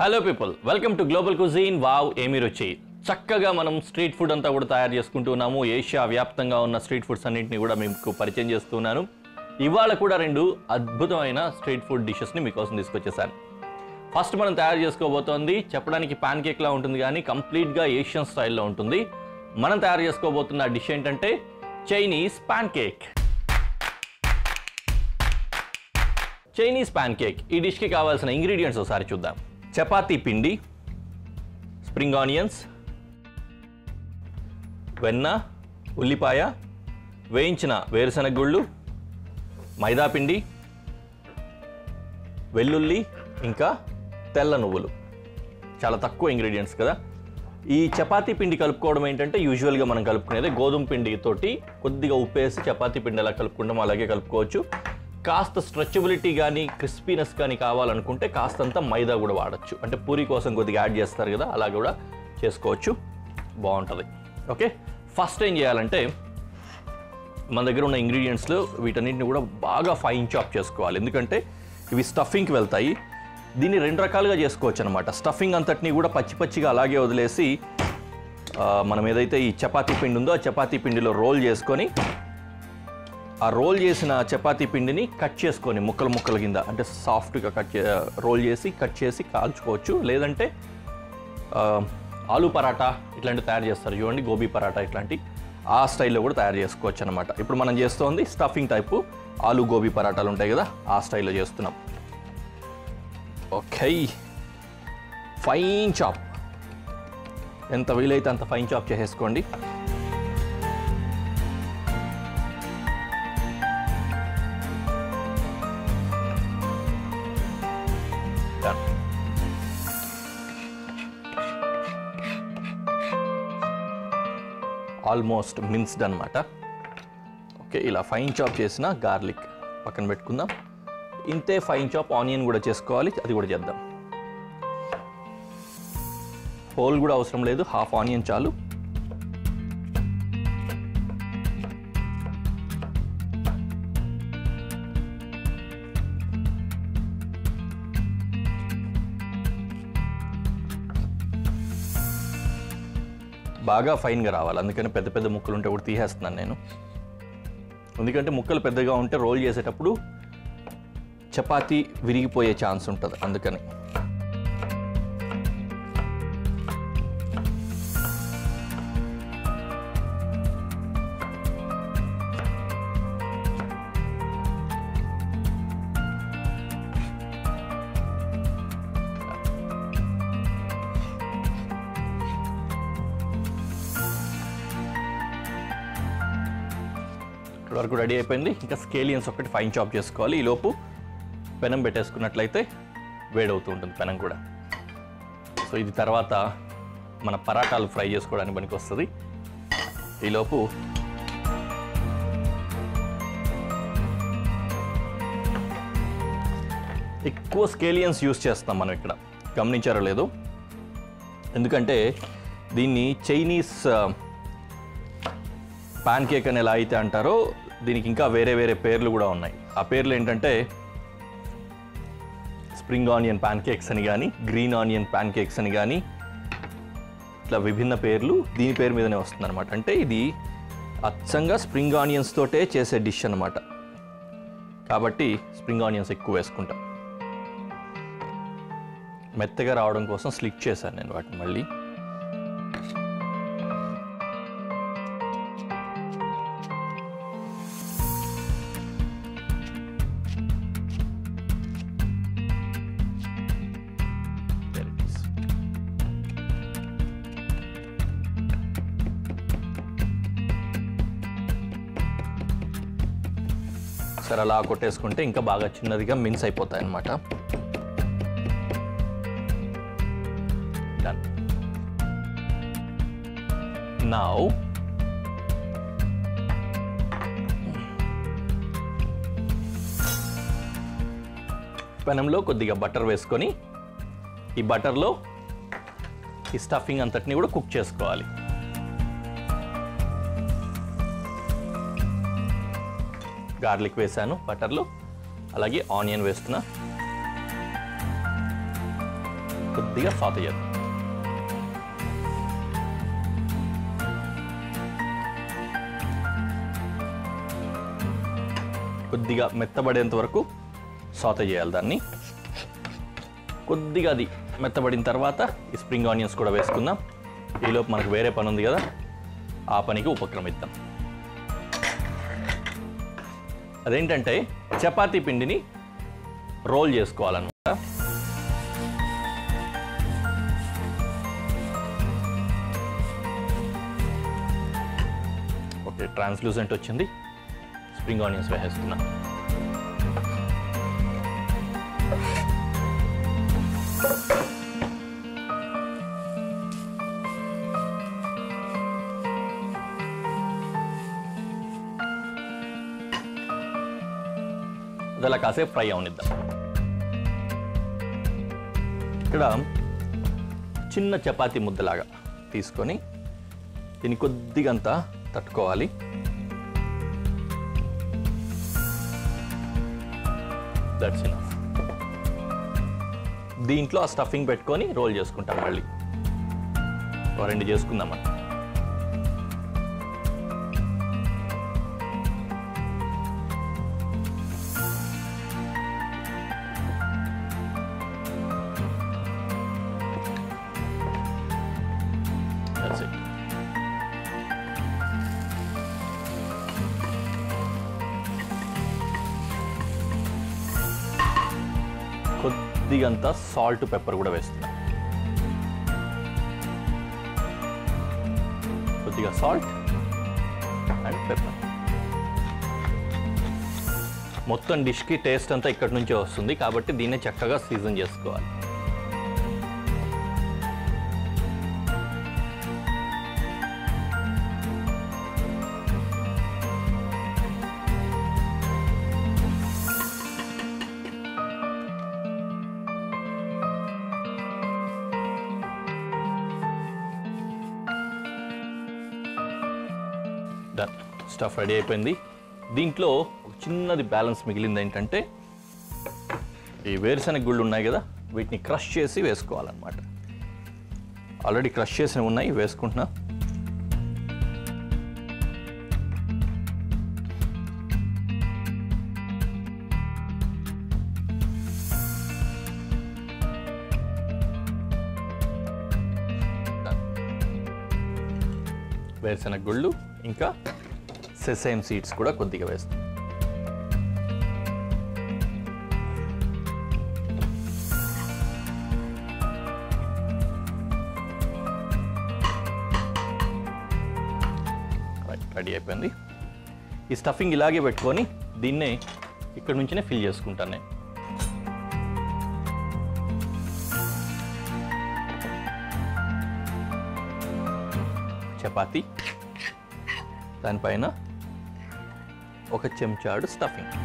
Hello people welcome to global cuisine wow ఏమి రుచి చక్కగా మనం స్ట్రీట్ ఫుడ్ అంతా కూడా తయారు చేసుకుంటున్నాము ఏషియా వ్యాప్తంగా ఉన్న స్ట్రీట్ ఫుడ్స్ అన్నింటినీ కూడా మీకు పరిచయం చేస్తున్నాను ఇవాళ కూడా రెండు అద్భుతమైన స్ట్రీట్ ఫుడ్ డిషెస్ని మీకోసం తీసుకొచ్చేసాను ఫస్ట్ మనం తయారు చేసుకోబోతోంది చెప్పడానికి పాన్ కేక్లా ఉంటుంది కానీ కంప్లీట్గా ఏషియన్ స్టైల్లో ఉంటుంది మనం తయారు చేసుకోబోతున్న డిష్ ఏంటంటే Chinese pancake Chinese pancake ఈ డిష్కి కావాల్సిన ఇంగ్రీడియంట్స్ ఒకసారి చూద్దాం చపాతీ పిండి స్ప్రింగ్ ఆనియన్స్ వెన్న ఉల్లిపాయ వేయించిన వేరుశనగ గుళ్ళు మైదా పిండి వెల్లుల్లి ఇంకా తెల్ల నువ్వులు చాలా తక్కువ ఇంగ్రీడియంట్స్ కదా ఈ చపాతీ పిండి కలుపుకోవడం ఏంటంటే యూజువల్గా మనం కలుపుకునేది గోధుమ పిండి తోటి కొద్దిగా ఉప్పేసి చపాతీ పిండి ఎలా కలుపుకుంటాం అలాగే కలుపుకోవచ్చు కాస్త స్ట్రెచబిలిటీ కానీ క్రిస్పీనెస్ కానీ కావాలనుకుంటే కాస్తంత మైదా కూడా వాడచ్చు అంటే పూరి కోసం కొద్దిగా యాడ్ చేస్తారు కదా అలా కూడా చేసుకోవచ్చు బాగుంటుంది ఓకే ఫస్ట్ ఏం చేయాలంటే మన దగ్గర ఉన్న ఇంగ్రీడియంట్స్లో వీటన్నిటిని కూడా బాగా ఫైన్ చాప్ చేసుకోవాలి ఎందుకంటే ఇవి స్టఫింగ్కి వెళ్తాయి దీన్ని రెండు రకాలుగా చేసుకోవచ్చు అనమాట స్టఫింగ్ అంతటిని కూడా పచ్చి పచ్చిగా అలాగే వదిలేసి ఆ, మనం ఏదైతే ఈ చపాతీ పిండి ఉందో ఆ చపాతీ పిండిలో రోల్ చేసుకొని ఆ రోల్ చేసిన చపాతీ పిండిని కట్ చేసుకొని ముక్కలు ముక్కల కింద అంటే సాఫ్ట్గా కట్ చే రోల్ చేసి కట్ చేసి కాల్చుకోవచ్చు లేదంటే ఆ, ఆలు పరాటా ఇట్లాంటివి తయారు చేస్తారు చూడండి గోబీ పరాటా ఇట్లాంటి ఆ స్టైల్లో కూడా తయారు చేసుకోవచ్చు అనమాట ఇప్పుడు మనం చేస్తోంది స్టఫింగ్ టైపు ఆలు గోబీ పరాటాలు ఉంటాయి కదా ఆ స్టైల్లో చేస్తున్నాం ఓకే ఫైన్ చాప్ ఎంత వీలైతే అంత ఫైన్ చాప్ చేసేసుకోండి Done. ఆల్మోస్ట్ మిన్స్డ్ అనమాట ఓకే ఇలా ఫైన్ చాప్ చేసిన గార్లిక్ పక్కన పెట్టుకుందాం ఇంతే ఫైన్ చాప్ ఆనియన్ కూడా చేసుకోవాలి అది కూడా చేద్దాం హోల్ కూడా అవసరం లేదు హాఫ్ ఆనియన్ చాలు బాగా ఫైన్గా రావాలి అందుకని పెద్ద పెద్ద ముక్కలు ఉంటే కూడా తీసేస్తున్నాను నేను ఎందుకంటే ముక్కలు పెద్దగా ఉంటే రోల్ చేసేటప్పుడు చపాతీ విరిగిపోయే ఛాన్స్ ఉంటుంది అందుకని ఇక్కడ వరకు రెడీ అయిపోయింది ఇంకా స్కేలియన్స్ ఒకటి ఫైన్ చాప్ చేసుకోవాలి ఈ లోపు పెనం పెట్టేసుకున్నట్లయితే వేడవుతూ ఉంటుంది పెనం కూడా సో ఇది తర్వాత మన పరాటాలు ఫ్రై చేసుకోవడానికి పనికి వస్తుంది ఈలోపు ఎక్కువ స్కేలియన్స్ యూస్ చేస్తాం మనం ఇక్కడ గమనించారో లేదో ఎందుకంటే దీన్ని చైనీస్ పాన్ కేక్ అని ఎలా అయితే అంటారో దీనికి ఇంకా వేరే వేరే పేర్లు కూడా ఉన్నాయి ఆ పేర్లు ఏంటంటే స్ప్రింగ్ ఆనియన్ పాన్ కేక్స్ అని కానీ గ్రీన్ ఆనియన్ పాన్ కేక్స్ అని కానీ ఇట్లా విభిన్న పేర్లు దీని పేరు మీదనే వస్తుంది అనమాట అంటే ఇది అచ్చంగా స్ప్రింగ్ ఆనియన్స్ తోటే చేసే డిష్ అనమాట కాబట్టి స్ప్రింగ్ ఆనియన్స్ ఎక్కువ వేసుకుంటాం మెత్తగా రావడం కోసం స్లిక్ చేశాను నేను వాటిని మళ్ళీ There it is. సరే అలా కొట్టేసుకుంటే ఇంకా బాగా చిన్నదిగా మిన్స్ అయిపోతాయి అన్నమాట డన్ నౌ పెనంలో కొద్దిగా బటర్ వేసుకొని ఈ బటర్లో ఈ స్టఫింగ్ అంతటిని కూడా కుక్ చేసుకోవాలి గార్లిక్ వేసాను బటర్లో అలాగే ఆనియన్ వేస్తున్నా కొద్దిగా సాత చేద్దాం కొద్దిగా మెత్తబడేంత వరకు సాత చేయాలి దాన్ని కొద్దిగా అది మెత్తబడిన తర్వాత ఈ స్ప్రింగ్ ఆనియన్స్ కూడా వేసుకుందాం ఈలోపు మనకు వేరే పని ఉంది కదా ఆ పనికి ఉపక్రమిద్దాం అదేంటంటే చపాతీ పిండిని రోల్ చేసుకోవాలన్నమాట ఓకే ట్రాన్స్లూసెంట్ వచ్చింది స్ప్రింగ్ ఆనియన్స్ వేసేస్తున్నా అది అలా కాసేపు ఫ్రై అవనిద్దాం ఇక్కడ చిన్న చపాతీ ముద్దలాగా తీసుకొని దీన్ని కొద్దిగా అంతా తట్టుకోవాలి దట్స్ ఇనఫ్ దీంట్లో ఆ స్టఫింగ్ పెట్టుకొని రోల్ చేసుకుంటాం మళ్ళీ ఓ రెండు చేసుకుందామని That's it. కొద్దిగంత సాల్ట్ పెప్పర్ కూడా వేస్తున్నా కొద్దిగా సాల్ట్ అండ్ పెప్పర్ మొత్తం డిష్కి టేస్ట్ అంతా ఇక్కడి నుంచే వస్తుంది కాబట్టి దీన్ని చక్కగా సీజన్ చేసుకోవాలి డన్ స్టఫ్ రెడీ అయిపోయింది దీంట్లో ఒక చిన్నది బ్యాలెన్స్ మిగిలింది ఏంటంటే ఈ వేరుశనగ గుళ్ళు ఉన్నాయి కదా వీటిని క్రష్ చేసి వేసుకోవాలన్నమాట ఆల్రెడీ క్రష్ చేసినవి ఉన్నాయి వేసుకుంటున్నా వేరుశనగ గుళ్ళు ఇంకా సెసేమ్ సీడ్స్ కూడా కొద్దిగా వేస్తాం రైట్ రెడీ అయిపోయింది ఈ స్టఫింగ్ ఇలాగే పెట్టుకొని దీన్నే ఇక్కడ నుంచినే ఫిల్ చేసుకుంటాను నేను చపాతి దానిపైన ఒక చెంచాడు స్టఫింగ్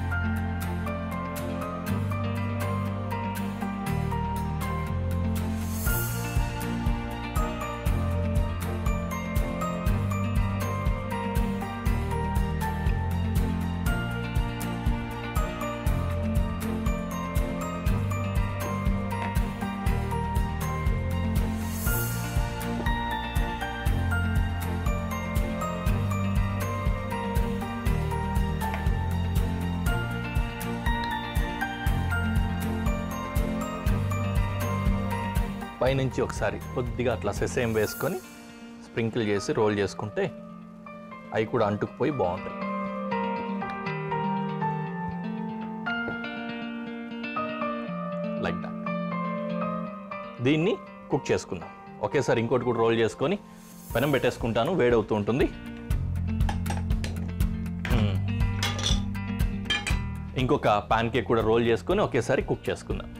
పైనుంచి ఒకసారి కొద్దిగా అట్లా సెసేమ్ వేసుకొని స్ప్రింకిల్ చేసి రోల్ చేసుకుంటే అవి కూడా అంటుకుపోయి బాగుంటాయి లైక్ దట్ దీన్ని కుక్ చేసుకుందాం ఒకేసారి ఇంకోటి కూడా రోల్ చేసుకొని పెనం పెట్టేసుకుంటాను వేడవుతూ ఉంటుంది మ్మ్. ఇంకొక పాన్ కేక్ కూడా రోల్ చేసుకొని ఒకేసారి కుక్ చేసుకుందాం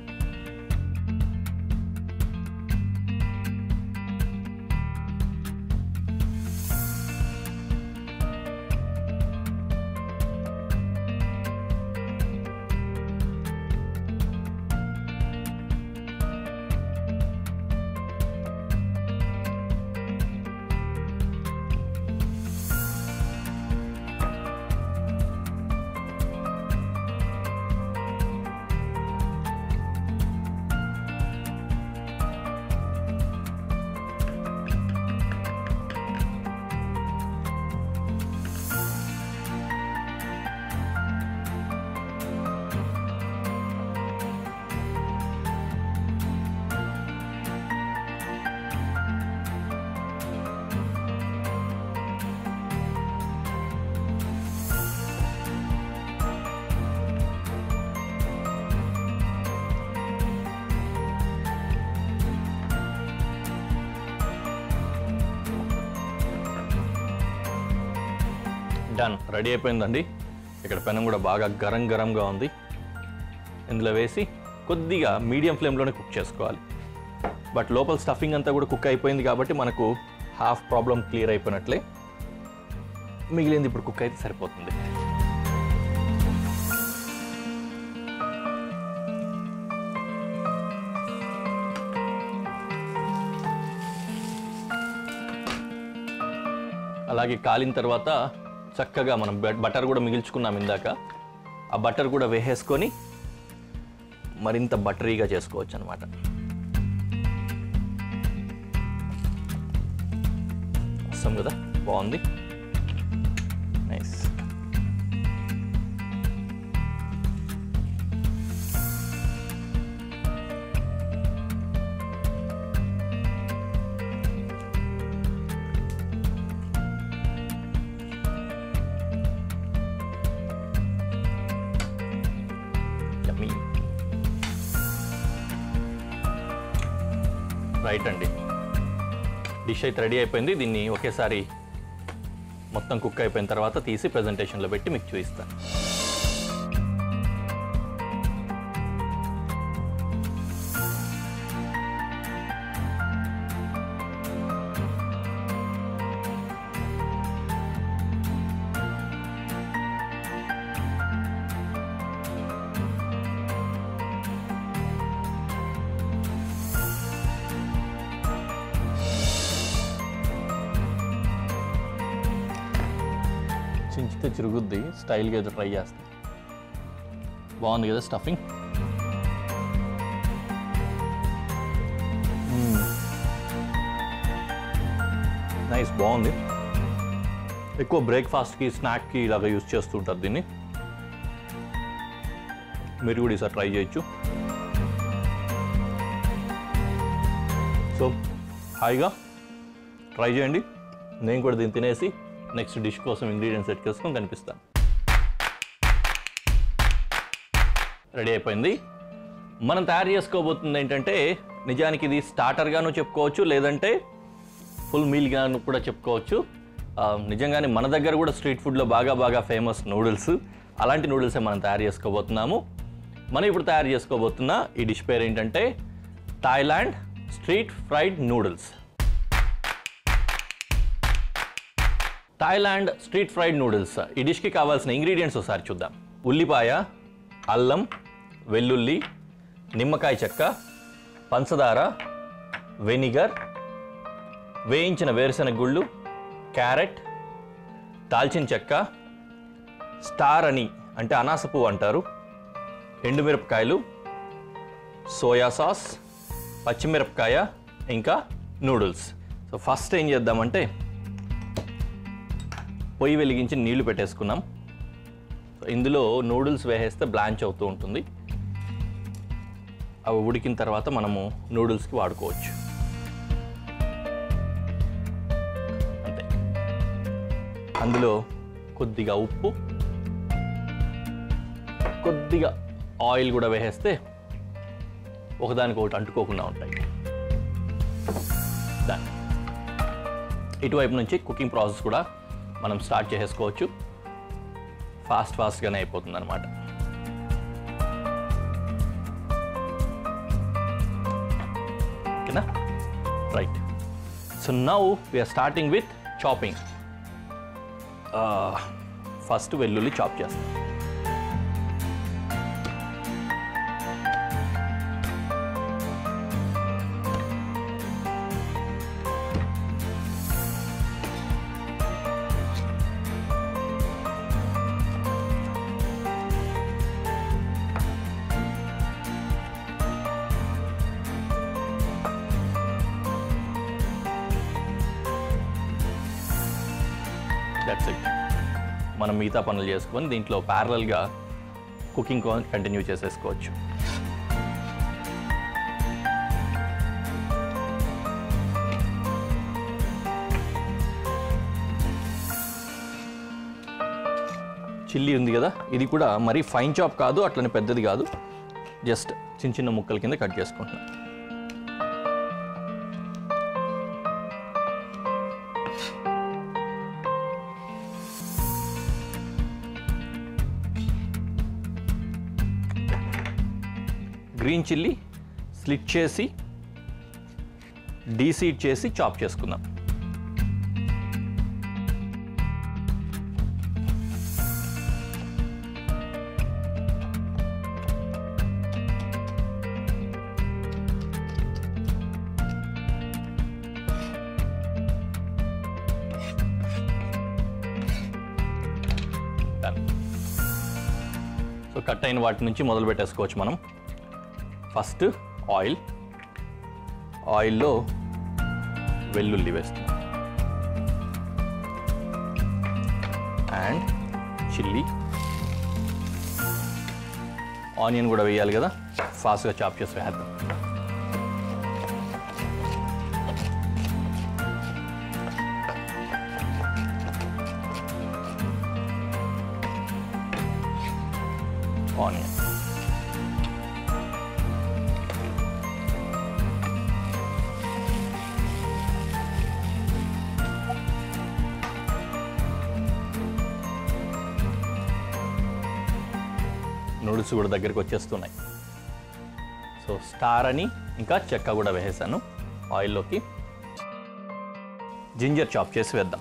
డన్ రెడీ అయిపోయిందండి ఇక్కడ పెనం కూడా బాగా గరం గరంగా ఉంది ఇందులో వేసి కొద్దిగా మీడియం ఫ్లేమ్లోనే కుక్ చేసుకోవాలి బట్ లోపల స్టఫింగ్ అంతా కూడా కుక్ అయిపోయింది కాబట్టి మనకు హాఫ్ ప్రాబ్లం క్లియర్ అయిపోయినట్లే మిగిలింది ఇప్పుడు కుక్ అయితే సరిపోతుంది అలాగే కాలిన తర్వాత చక్కగా మనం బ- బటర్ కూడా మిగిల్చుకున్నాం ఇందాక ఆ బటర్ కూడా వేసేసుకొని మరింత బటరీగా చేసుకోవచ్చు అనమాట వస్తాం కదా బాగుంది నైస్ యమ్మీ రైట్ అండి డిష్ అయితే రెడీ అయిపోయింది దీన్ని ఒకేసారి మొత్తం కుక్ అయిపోయిన తర్వాత తీసి ప్రజెంటేషన్లో పెట్టి మీకు చూపిస్తాను చించితే చిరుగుద్ది స్టైల్గా ఏదో ట్రై చేస్తాం బాగుంది కదా స్టఫింగ్ నైస్ బాగుంది ఎక్కువ బ్రేక్ఫాస్ట్కి స్నాక్కి ఇలాగ యూస్ చేస్తుంటారు దీన్ని మీరు కూడా ఈసారి ట్రై చేయొచ్చు సో హాయిగా ట్రై చేయండి నేను కూడా దీన్ని తినేసి నెక్స్ట్ డిష్ కోసం ఇంగ్రీడియంట్స్ సెట్ చేసుకొని కనిపిస్తాను రెడీ అయిపోయింది మనం తయారు చేసుకోబోతుంది ఏంటంటే నిజానికి ఇది స్టార్టర్గాను చెప్పుకోవచ్చు లేదంటే ఫుల్ మీల్గాను కూడా చెప్పుకోవచ్చు ఆ, నిజంగానే మన దగ్గర కూడా స్ట్రీట్ ఫుడ్లో బాగా బాగా ఫేమస్ నూడిల్స్ అలాంటి నూడిల్సే మనం తయారు చేసుకోబోతున్నాము మనం ఇప్పుడు తయారు చేసుకోబోతున్న ఈ డిష్ పేరు ఏంటంటే Thailand street fried noodles Thailand street fried noodles ఈ డిష్కి కావాల్సిన ఇంగ్రీడియంట్స్ ఒకసారి చూద్దాం ఉల్లిపాయ అల్లం వెల్లుల్లి నిమ్మకాయ చెక్క పంచదార వెనిగర్ వేయించిన వేరుశెనగ గుళ్ళు క్యారెట్ దాల్చిన చెక్క స్టార్ అని అంటే అనాస పువ్వు అంటారు ఎండుమిరపకాయలు సోయా సాస్ పచ్చిమిరపకాయ ఇంకా నూడిల్స్ సో ఫస్ట్ ఏం చేద్దామంటే పొయ్యి వెలిగించి నీళ్లు పెట్టేసుకున్నాం సో ఇందులో నూడిల్స్ వేసేస్తే బ్లాంచ్ అవుతూ ఉంటుంది అవి ఉడికిన తర్వాత మనము నూడిల్స్కి వాడుకోవచ్చు అంతే అందులో కొద్దిగా ఉప్పు కొద్దిగా ఆయిల్ కూడా వేసేస్తే ఒకదానికి ఒకటి అంటుకోకుండా ఉంటాయి Done. ఇటువైపు నుంచి కుకింగ్ ప్రాసెస్ కూడా మనం స్టార్ట్ చేసేసుకోవచ్చు ఫాస్ట్ ఫాస్ట్గానే అయిపోతుంది అనమాట ఓకేనా right so now we are starting with chopping first వెల్లుల్లి చాప్ చేస్తాం దట్స్ ఇట్ మనం మిగతా పనులు చేసుకొని దీంట్లో ప్యారలల్గా కుకింగ్ కంటిన్యూ చేసేసుకోవచ్చు చిల్లీ ఉంది కదా ఇది కూడా మరీ ఫైన్ చాప్ కాదు అట్లనే పెద్దది కాదు జస్ట్ చిన్న చిన్న ముక్కల కింద కట్ చేసుకుంటున్నాం గ్రీన్ చిల్లీ స్లిట్ చేసి డీసీడ్ చేసి చాప్ చేసుకుందాం Done. సో కట్ అయిన వాటి నుంచి మొదలు పెట్టేసుకోవచ్చు మనం ఫస్ట్ ఆయిల్ ఆయిల్లో వెల్లుల్లి వేస్తున్నాం అండ్ చిల్లీ ఆనియన్ కూడా వేయాలి కదా ఫాస్ట్గా చాప్ చేసి వేద్దాం ఆనియన్ నూడిల్స్ కూడా దగ్గరికి వచ్చేస్తున్నాయి సో స్టార్ అని ఇంకా చెక్క కూడా వేసేసాను ఆయిల్లోకి జింజర్ చాప్ చేసి వేద్దాం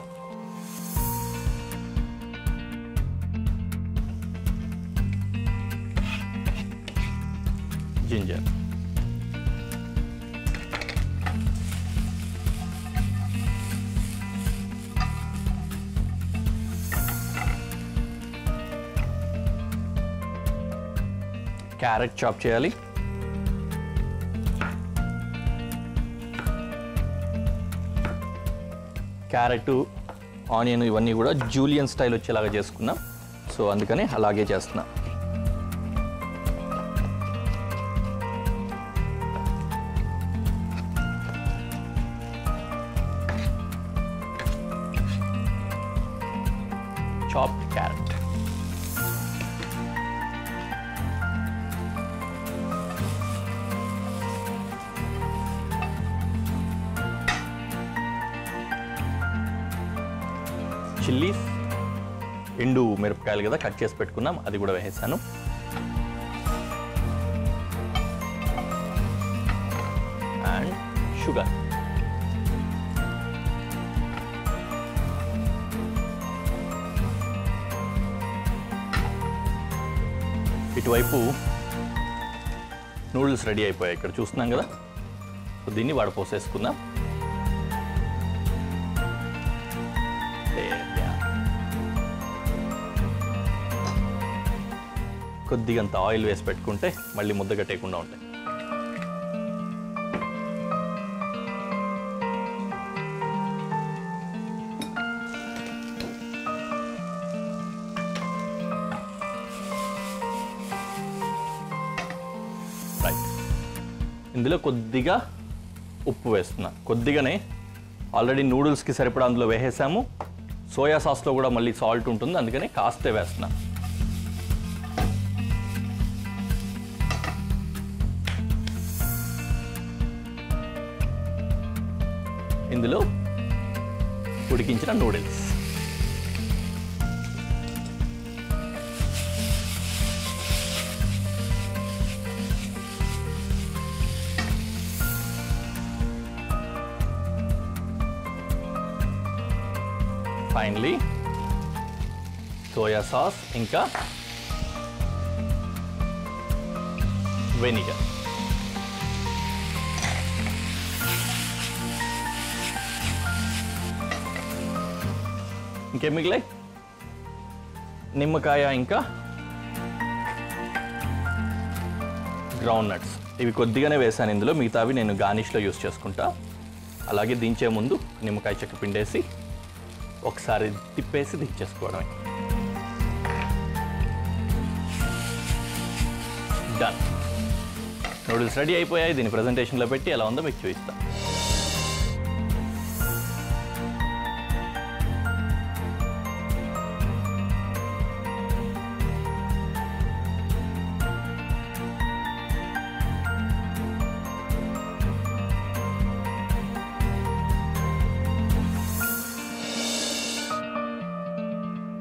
జింజర్ క్యారెట్ చాప్ చేయాలి క్యారెట్ ఆనియన్ ఇవన్నీ కూడా జూలియన్ స్టైల్ వచ్చేలాగా చేసుకున్నాం సో అందుకని అలాగే చేస్తున్నా చాప్డ్ క్యారెట్ చిల్లీస్ ఎండు మిరపకాయలు కదా కట్ చేసి పెట్టుకున్నాం అది కూడా వేసేసాను అండ్ షుగర్ ఇటువైపు నూడిల్స్ రెడీ అయిపోయాయి ఇక్కడ చూస్తున్నాం కదా సో దీన్ని వడపోసేసుకుందాం Yeah. కొద్దిగంత ఆయిల్ వేసి పెట్టుకుంటే మళ్ళీ ముద్ద కట్టేయకుండా ఉంటాయి రైట్ ఇందులో కొద్దిగా ఉప్పు వేస్తున్నా కొద్దిగానే ఆల్రెడీ నూడిల్స్కి సరిపడా అందులో వేసేసాము సోయా సాస్లో కూడా మళ్ళీ సాల్ట్ ఉంటుంది అందుకని కాస్తే వేస్తున్నా ఇందులో ఉడికించిన నూడిల్స్ ఫైనలీ సోయా సాస్ ఇంకా వెనిగర్ ఇంకేం మిగిలాయి నిమ్మకాయ ఇంకా గ్రౌండ్ నట్స్ ఇవి కొద్దిగానే వేసాను ఇందులో మిగతావి నేను గార్నిష్లో యూస్ చేసుకుంటా అలాగే దించే ముందు నిమ్మకాయ చెక్క పిండేసి ఒకసారి తిప్పేసి దించేసుకోవడమే డన్ నూడిల్స్ రెడీ అయిపోయాయి దీన్ని ప్రజెంటేషన్లో పెట్టి ఎలా ఉందో మీకు చూపిస్తా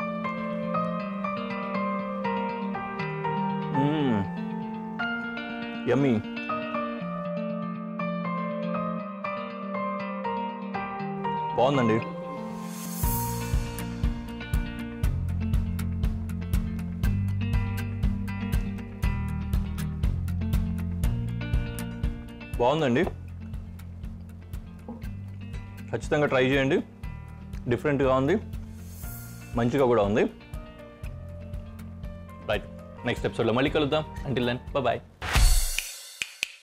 మ్మ్. యమ్మీ బాగుందండి బాగుందండి ఖచ్చితంగా ట్రై చేయండి డిఫరెంట్గా ఉంది మంచిగా కూడా ఉంది రైట్ నెక్స్ట్ ఎపిసోడ్లో మళ్ళీ కలుద్దాం అంటిల్ దెన్ బాయ్